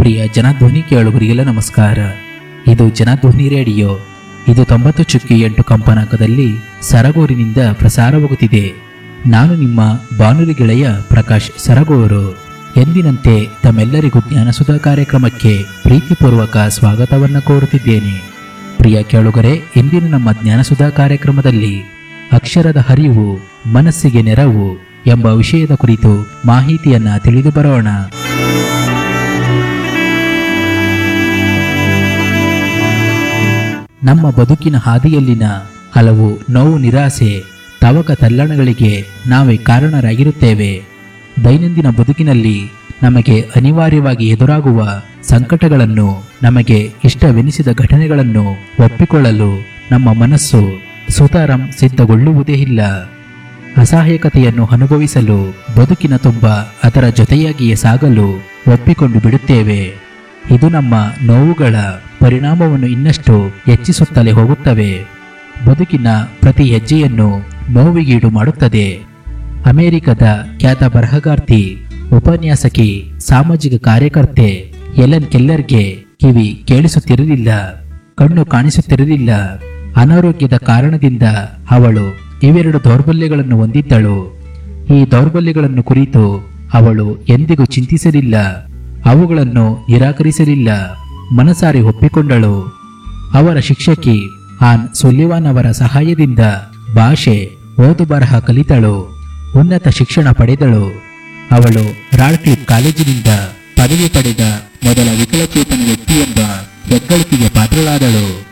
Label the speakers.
Speaker 1: ಪ್ರಿಯ ಜನಧ್ವನಿ ಕೇಳುಗರಿಗೆಲ್ಲ ನಮಸ್ಕಾರ ಇದು ಜನಧ್ವನಿ ರೇಡಿಯೋ ಇದು ತೊಂಬತ್ತು ಚುಕ್ಕಿ ಎಂಟು ಕಂಪನಾಂಕದಲ್ಲಿ ಸರಗೂರಿನಿಂದ ಪ್ರಸಾರವಾಗುತ್ತಿದೆ ನಾನು ನಿಮ್ಮ ಬಾನುಲಿ ಗೆಳೆಯ ಪ್ರಕಾಶ್ ಸರಗೂರು ಎಂದಿನಂತೆ ತಮ್ಮೆಲ್ಲರಿಗೂ ಜ್ಞಾನಸುಧಾ ಕಾರ್ಯಕ್ರಮಕ್ಕೆ ಪ್ರೀತಿಪೂರ್ವಕ ಸ್ವಾಗತವನ್ನು ಕೋರುತ್ತಿದ್ದೇನೆ ಪ್ರಿಯ ಕೇಳುಗರೆ ಇಂದಿನ ನಮ್ಮ ಜ್ಞಾನಸುಧಾ ಕಾರ್ಯಕ್ರಮದಲ್ಲಿ ಅಕ್ಷರದ ಹರಿವು ಮನಸ್ಸಿಗೆ ನೆರವು ಎಂಬ ವಿಷಯದ ಕುರಿತು ಮಾಹಿತಿಯನ್ನ ತಿಳಿದು ಬರೋಣ ನಮ್ಮ ಬದುಕಿನ ಹಾದಿಯಲ್ಲಿನ ಹಲವು ನೋವು ನಿರಾಸೆ ತವಕ ತಲ್ಲಣಗಳಿಗೆ ನಾವೇ ಕಾರಣರಾಗಿರುತ್ತೇವೆ ದೈನಂದಿನ ಬದುಕಿನಲ್ಲಿ ನಮಗೆ ಅನಿವಾರ್ಯವಾಗಿ ಎದುರಾಗುವ ಸಂಕಟಗಳನ್ನು ನಮಗೆ ಇಷ್ಟವೆನಿಸಿದ ಘಟನೆಗಳನ್ನು ಒಪ್ಪಿಕೊಳ್ಳಲು ನಮ್ಮ ಮನಸ್ಸು ಸುತಾರಂ ಸಿದ್ಧಗೊಳ್ಳುವುದೇ ಇಲ್ಲ ಅಸಹಾಯಕತೆಯನ್ನು ಅನುಭವಿಸಲು ಬದುಕಿನ ತುಂಬ ಅದರ ಜೊತೆಯಾಗಿಯೇ ಸಾಗಲು ಒಪ್ಪಿಕೊಂಡು ಬಿಡುತ್ತೇವೆ ಇದು ನಮ್ಮ ನೋವುಗಳ ಪರಿಣಾಮವನ್ನು ಇನ್ನಷ್ಟು ಹೆಚ್ಚಿಸುತ್ತಲೇ ಹೋಗುತ್ತವೆ ಬದುಕಿನ ಪ್ರತಿ ಹೆಜ್ಜೆಯನ್ನು ನೋವಿಗೀಡು ಮಾಡುತ್ತದೆ ಅಮೆರಿಕದ ಖ್ಯಾತ ಬರಹಗಾರ್ತಿ ಉಪನ್ಯಾಸಕಿ ಸಾಮಾಜಿಕ ಕಾರ್ಯಕರ್ತೆ ಎಲನ್ ಕೆಲ್ಲರ್ಗೆ ಕಿವಿ ಕೇಳಿಸುತ್ತಿರಲಿಲ್ಲ ಕಣ್ಣು ಕಾಣಿಸುತ್ತಿರಲಿಲ್ಲ ಅನಾರೋಗ್ಯದ ಕಾರಣದಿಂದ ಅವಳು ಇವೆರಡು ದೌರ್ಬಲ್ಯಗಳನ್ನು ಹೊಂದಿದ್ದಳು ಈ ದೌರ್ಬಲ್ಯಗಳನ್ನು ಕುರಿತು ಅವಳು ಎಂದಿಗೂ ಚಿಂತಿಸಲಿಲ್ಲ ಅವುಗಳನ್ನು ನಿರಾಕರಿಸಲಿಲ್ಲ ಮನಸಾರಿ ಒಪ್ಪಿಕೊಂಡಳು ಅವರ ಶಿಕ್ಷಕಿ ಆನ್ ಸುಲಿವಾನ್ ಅವರ ಸಹಾಯದಿಂದ ಭಾಷೆ ಓದು ಬರಹ ಕಲಿತಳು ಉನ್ನತ ಶಿಕ್ಷಣ ಪಡೆದಳು ಅವಳು ರಾಡ್ಕ್ಲಿಫ್ ಕಾಲೇಜಿನಿಂದ ಪದವಿ ಪಡೆದ ಮೊದಲ ವಿಕಲಚೇತನ ವ್ಯಕ್ತಿ ಎಂಬ ಹೆಗ್ಗಳಿಕೆಗೆ ಪಾತ್ರಳಾದಳು